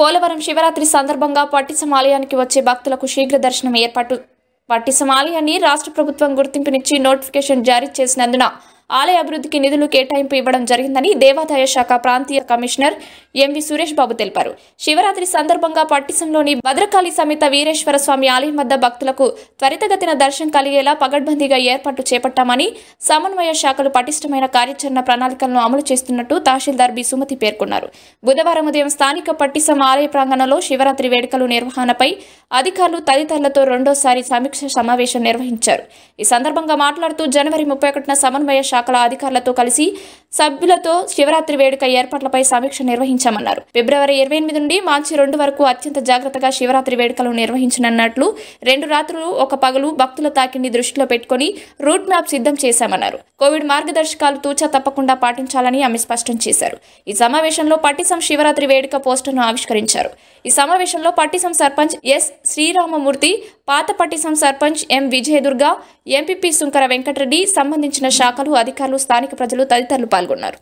పోలవరం శివరాత్రి సందర్భంగా పట్టిసం ఆలయానికి వచ్చే భక్తులకు శీఘ్ర దర్శనం ఏర్పాటు పట్టిసం ఆలయాన్ని రాష్ట్ర ప్రభుత్వం గుర్తింపునిచ్చి నోటిఫికేషన్ జారీ చేసినందున ఆలయ అభివృద్ధికి నిధులు కేటాయింపు ఇవ్వడం జరిగిందని దేవాదాయ శాఖ ప్రాంతీయ కమిషనర్ ఎంవి సురేష్ బాబు తెలిపారు శివరాత్రి సందర్భంగా పట్టిసంలోని భద్రకాళి సమేత వీరేశ్వర స్వామి ఆలయం వద్ద భక్తులకు త్వరితగతిన దర్శనం కలిగేలా పగడ్బందీగా ఏర్పాట్లు చేపట్టామని సమన్వయ శాఖలు పటిష్టమైన కార్యాచరణ ప్రణాళికలను అమలు చేస్తున్నట్టు తహసీల్దార్ బి సుమతి పేర్కొన్నారు బుధవారం ఉదయం స్థానిక పట్టిసం ఆలయ ప్రాంగణంలో శివరాత్రి వేడుకలు నిర్వహణపై అధికారులు తదితరులతో రెండోసారి సమీక్ష సమావేశం నిర్వహించారు ఈ సందర్భంగా మాట్లాడుతూ జనవరి ముప్పై ఒకటిన సమన్వయ శాఖల అధికారులతో కలిసి సభ్యులతో శివరాత్రి వేడుక ఏర్పాట్లపై సమీక్ష నిర్వహించామన్నారు ఫిబ్రవరి ఇరవై ఎనిమిది నుండి మార్చి రెండు వరకు అత్యంత జాగ్రత్తగా శివరాత్రి వేడుకలు నిర్వహించనున్నట్లు రెండు రాత్రులు ఒక పగలు భక్తుల తాకిడిని దృష్టిలో పెట్టుకుని రూట్ మ్యాప్ సిద్ధం చేశామన్నారు కోవిడ్ మార్గదర్శకాలు తూచా తప్పకుండా పాటించాలని ఆమె స్పష్టం చేశారు ఈ సమావేశంలో పట్టిసం శివరాత్రి వేడుక పోస్టర్ను ఆవిష్కరించారు ఈ సమావేశంలో పట్టిసం సర్పంచ్ ఎస్ శ్రీరామమూర్తి పాత పట్టిసం సర్పంచ్ ఎం విజయదుర్గ ఎంపీపీ సుంకర వెంకటరెడ్డి సంబంధించిన శాఖలు అధికారులు స్థానిక ప్రజలు తదితరులు పాల్గొన్నారు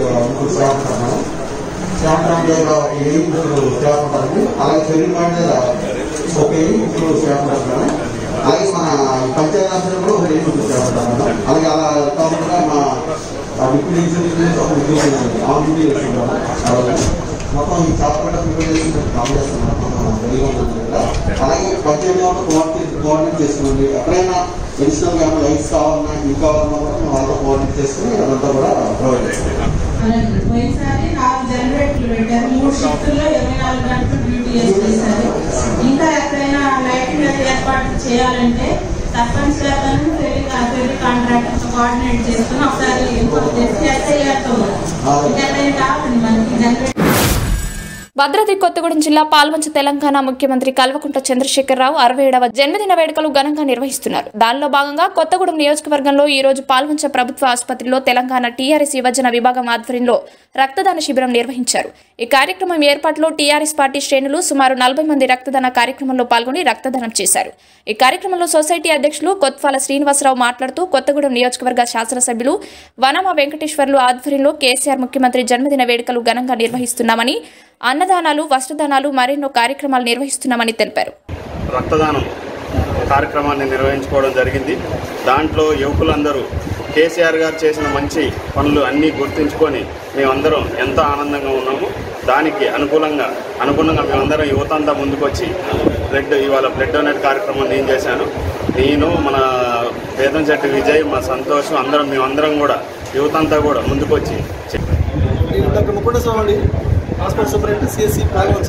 శాంతంగా ఏం చేపట్టాలి అలాగే చెరువు మీద ఒక ఇప్పుడు చేపట్టాలి అలాగే మన పంచాయతీ కూడా ఒక ఏం చేపట్టాలి అలాగే అలా కాకుండా మా డిప్యూటీ ఇన్ఛార్జ్ ఒక ఉద్యోగం ఉంది. ఆ డ్యూటీ చేస్తున్నాము అలాగే మొత్తం ఈ చేపట్ట ప్రిపేర్ చేసి కాల్ చేస్తున్నాం రెడీగా ఉంది కదా. అలాగే పంచాయతీ వాళ్ళు కోఆర్డినేట్ కోఆర్డినేట్ చేసుకోండి ఎక్కడైనా అడిషనల్ గా లైట్స్ కావాలన్నా ఇంకా కావాలన్నా కూడా మేము వాళ్ళతో కోఆర్డినేట్ చేసుకుని అదంతా కూడా ప్రొవైడ్ చేస్తాం అలాగే పోయినసారి నాలుగు జనరేటర్లు పెట్టారు మూడు షిఫ్టుల్లో ఇరవై నాలుగు గంటలు డ్యూటీ చేసేసారు ఇంకా ఎక్కడైనా లైటింగ్ అది ఏర్పాటు చేయాలంటే సర్పంచ్ గారు ఫెరీ ఫెరీ కాంట్రాక్టర్తో కోఆర్డినేట్ చేసుకుని ఒకసారి ఇన్ఫార్మ్ చేసి ఎస్ఐ గారితో ఇంకెక్కడైనా కావాలండి మనకి జనరేటర్ భద్రాద్రి కొత్తగూడెం జిల్లా పాల్వంచ తెలంగాణ ముఖ్యమంత్రి కల్వకుంట్ల చంద్రశేఖరరావు అరవై ఏడవ జన్మదిన వేడుకలు ఘనంగా నిర్వహిస్తున్నారు దానిలో భాగంగా కొత్తగూడెం నియోజకవర్గంలో ఈ రోజు పాల్వంచ ప్రభుత్వ ఆసుపత్రిలో తెలంగాణ టీఆర్ఎస్ యువజన విభాగం ఆధ్వర్యంలో రక్తదాన శిబిరం నిర్వహించారు ఈ కార్యక్రమం ఏర్పాట్లో టీఆర్ఎస్ పార్టీ శ్రేణులు సుమారు నలభై మంది రక్తదాన కార్యక్రమంలో పాల్గొని రక్తదానం చేశారు ఈ కార్యక్రమంలో సొసైటీ అధ్యక్షులు కొత్వాల శ్రీనివాసరావు మాట్లాడుతూ కొత్తగూడెం నియోజకవర్గ శాసనసభ్యులు వనమ వెంకటేశ్వర్లు ఆధ్వర్యంలో కేసీఆర్ ముఖ్యమంత్రి జన్మదిన వేడుకలు ఘనంగా నిర్వహిస్తున్నామని అన్నదానాలు వస్త్రదానాలు మరెన్నో కార్యక్రమాలు నిర్వహిస్తున్నామని తెలిపారు రక్తదానం కార్యక్రమాన్ని నిర్వహించుకోవడం జరిగింది దాంట్లో యువకులందరూ కేసీఆర్ గారు చేసిన మంచి పనులు అన్నీ గుర్తుంచుకొని మేమందరం ఎంతో ఆనందంగా ఉన్నాము దానికి అనుకూలంగా అనుగుణంగా మేమందరం యువత అంతా ముందుకొచ్చి బ్లడ్ ఇవాళ బ్లడ్ డొనేట్ కార్యక్రమం నేను చేశాను నేను మన వేదంశెట్టి విజయ్ మా సంతోషం అందరం మేమందరం కూడా యువత అంతా కూడా ముందుకొచ్చి నేను doctor Mukunta Swamy hospital superintendent CSC పాల్గొంచ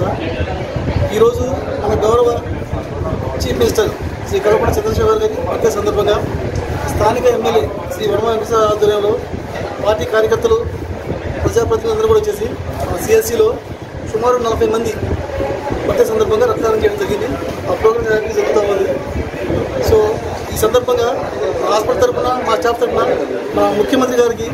ఈరోజు మన గౌరవ చీఫ్ మినిస్టర్ శ్రీ కల్పన చంద్రశేఖర్ గారి బర్త్డే సందర్భంగా స్థానిక ఎమ్మెల్యే శ్రీ వర్మ వెంకటేశ్వర ఆధ్వర్యంలో పార్టీ కార్యకర్తలు ప్రజాప్రతినిధులందరూ కూడా వచ్చేసి మన సిఎస్సిలో సుమారు నలభై మంది బర్త్డే సందర్భంగా రక్తదానం చేయడం జరిగింది ఆ ప్రోగ్రామ్ యాక్టివ్ జరుగుతూ ఉంది సో ఈ సందర్భంగా మా హాస్పిటల్ తరఫున మా స్టాఫ్ తరఫున మా ముఖ్యమంత్రి గారికి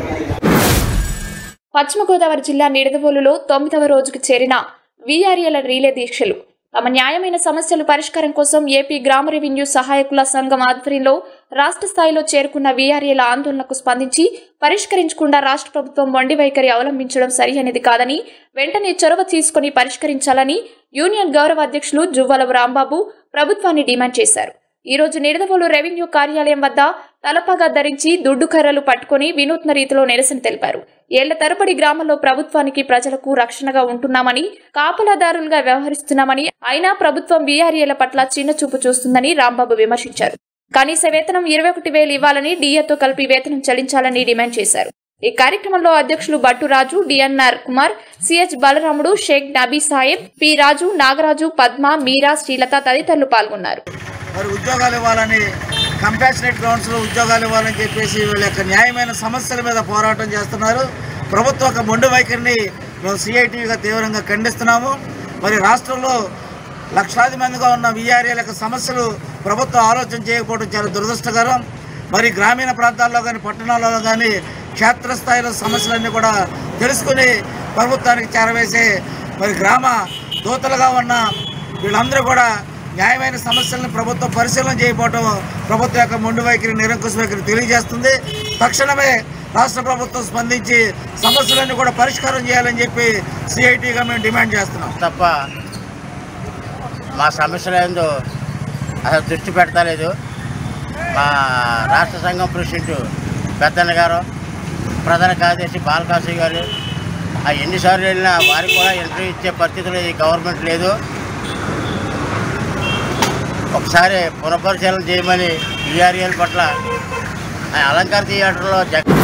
పశ్చిమ గోదావరి జిల్లా నిడదవోలులో తొమ్మిదవ రోజుకు చేరిన వీఆర్ఏల రీలే దీక్షలు తమ న్యాయమైన సమస్యలు పరిష్కారం కోసం ఏపీ గ్రామ రెవెన్యూ సహాయకుల సంఘం ఆధ్వర్యంలో రాష్ట్ర స్థాయిలో చేరుకున్న వీఆర్ఏల ఆందోళనకు స్పందించి పరిష్కరించకుండా రాష్ట్ర ప్రభుత్వం మొండి వైఖరి అవలంబించడం సరి అనేది కాదని వెంటనే చొరవ తీసుకుని పరిష్కరించాలని యూనియన్ గౌరవ అధ్యక్షులు జువ్వల రాంబాబు ప్రభుత్వాన్ని డిమాండ్ చేశారు ఈ రోజు నిడదవోలు రెవెన్యూ కార్యాలయం వద్ద తలపగా ధరించి దుడ్డు కర్రలు పట్టుకుని వినూత్న రీతిలో నిరసన తెలిపారు ఏళ్ల తరబడి గ్రామంలో ప్రభుత్వానికి ప్రజలకు రక్షణగా ఉంటున్నామని కాపలాదారులుగా వ్యవహరిస్తున్నామని అయినా ప్రభుత్వం వీఆర్ఏల పట్ల చిన్న చూపు చూస్తుందని రాంబాబు విమర్శించారు కనీస వేతనం ఇరవై ఒకటి వేలు ఇవ్వాలని డిఏతో కలిపి వేతనం చెల్లించాలని డిమాండ్ చేశారు ఈ కార్యక్రమంలో అధ్యక్షులు బట్టురాజు DNR Kumar CH Balaramudu Shaik Nabi Saheb P Raju Nagaraju Padma Meera Srilatha తదితరులు పాల్గొన్నారు మరి ఉద్యోగాలు ఇవ్వాలని కంపాషనేట్ గ్రౌండ్స్లో ఉద్యోగాలు ఇవ్వాలని చెప్పేసి వీళ్ళ యొక్క న్యాయమైన సమస్యల మీద పోరాటం చేస్తున్నారు ప్రభుత్వ యొక్క మొండు వైఖరిని మేము సిఐటిగా తీవ్రంగా ఖండిస్తున్నాము మరి రాష్ట్రంలో లక్షలాది మందిగా ఉన్న విఆర్ఏల యొక్క సమస్యలు ప్రభుత్వం ఆలోచన చేయకపోవడం చాలా దురదృష్టకరం మరి గ్రామీణ ప్రాంతాల్లో కానీ పట్టణాలలో కానీ క్షేత్రస్థాయిలో సమస్యలన్నీ కూడా తెలుసుకుని ప్రభుత్వానికి చేరవేసే మరి గ్రామ దూతలుగా ఉన్న వీళ్ళందరూ కూడా న్యాయమైన సమస్యలను ప్రభుత్వం పరిశీలన చేయకపోవటం ప్రభుత్వం యొక్క మొండి వైఖరి నిరంకుశ వైఖరి తెలియజేస్తుంది తక్షణమే రాష్ట్ర ప్రభుత్వం స్పందించి సమస్యలన్నీ కూడా పరిష్కారం చేయాలని చెప్పి సిఐటిగా మేము డిమాండ్ చేస్తున్నాం తప్ప మా సమస్యల ఏందో అసలు దృష్టి పెడతలేదు మా రాష్ట్ర సంఘం ప్రెసిడెంట్ పెద్దన్న గారు ప్రధాన కార్యదర్శి బాలకాశి గారు ఆ ఎన్నిసార్లు వెళ్ళినా వారికి కూడా ఇంటర్వ్యూ ఇచ్చే పరిస్థితులు ఈ గవర్నమెంట్ లేదు ఒకసారి పునఃపరిశీలన చేయమని ఈఆర్ఎల్ పట్ల ఆ అలంకార థియేటర్లో జగన్